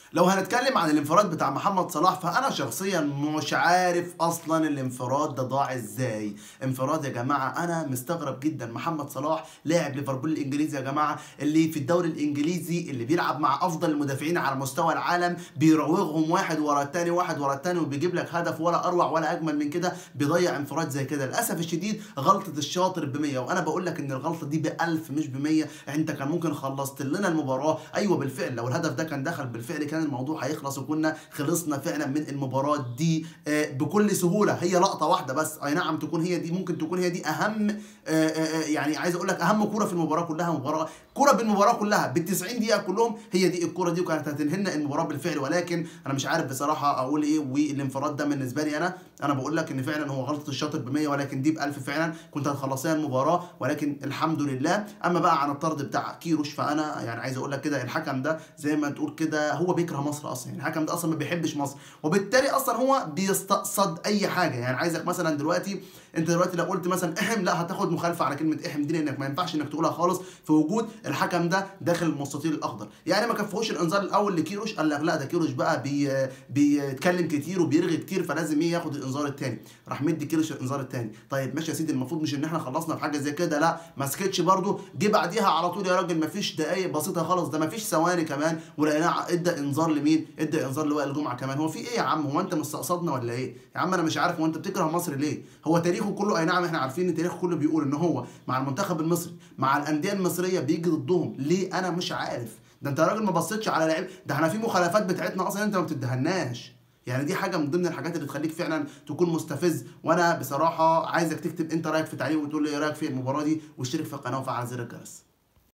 لو هنتكلم عن الانفراد بتاع محمد صلاح فانا شخصيا مش عارف اصلا الانفراد ده ضاع ازاي انفراد يا جماعه انا مستغرب جدا محمد صلاح لاعب ليفربول الانجليزي يا جماعه اللي في الدوري الانجليزي اللي بيلعب مع افضل المدافعين على مستوى العالم بيراوغهم واحد ورا الثاني واحد ورا الثاني وبيجيب لك هدف ولا اروع ولا اجمل من كده بيضيع انفراد زي كده للاسف الشديد غلطه الشاطر ب 100 وانا بقول لك ان الغلطه دي ب 1000 مش ب 100 انت كان ممكن خلصت لنا المباراه ايوه بالفعل لو الهدف ده كان دخل بالفعل كان الموضوع هيخلص وكنا خلصنا فعلا من المباراه دي آه، بكل سهوله هي لقطه واحده بس اي نعم تكون هي دي ممكن تكون هي دي اهم آه، آه، يعني عايز اقول لك اهم كوره في المباراه كلها مباراه كوره بالمباراه كلها بال 90 دقيقه كلهم هي دي الكوره دي وكانت هتنهلنا المباراه بالفعل ولكن انا مش عارف بصراحه اقول ايه والانفراد ده بالنسبه لي انا انا بقول لك ان فعلا هو غلطه الشاطر ب 100 ولكن دي ب 1000 فعلا كنت هتخلصيها المباراه ولكن الحمد لله اما بقى عن الطرد بتاع كيروش فانا يعني عايز اقول لك كده الحكم ده زي ما تقول كده هو بيكره مصر اصلا يعني الحكم ده اصلا ما بيحبش مصر وبالتالي اصلا هو بيستقصد اي حاجه يعني عايزك مثلا دلوقتي انت دلوقتي لو قلت مثلا احم لا هتاخد مخالفه على كلمه احم دي لانك ما ينفعش انك تقولها خالص في وجود الحكم ده داخل المستطيل الاخضر يعني ما كفهوش الانذار الاول لكيروش قال لك لا ده كيروش بقى بي بيتكلم كتير وبيرغي كتير فلازم ايه ياخد الانذار الثاني راح مدي كيروش الانذار الثاني طيب ماشي يا سيدي المفروض مش ان احنا خلصنا في حاجه زي كده لا ما سكتش برده جه بعديها على طول يا راجل ما فيش دقايق بسيطه خالص ده ما فيش ثواني كمان ولقيناه ادى انذار لمين ادى انذار لوائل الجمعه كمان هو في ايه يا عم هو انت مستقصدنا ولا ايه يا عم انا مش عارف هو انت بتكره مصر ليه هو تاريخه كله اي نعم احنا عارفين ان تاريخه كله بيقول ان هو مع المنتخب المصري مع الانديه المصريه بيجي ضدهم ليه انا مش عارف ده انت يا راجل ما بصيتش على لعيب ده احنا في مخالفات بتاعتنا اصلا انت ما بتدهناش يعني دي حاجه من ضمن الحاجات اللي تخليك فعلا تكون مستفز وانا بصراحه عايزك تكتب انت رايك في تعليق وتقول لي ايه رايك في المباراه دي واشترك في القناه وفعل زر الجرس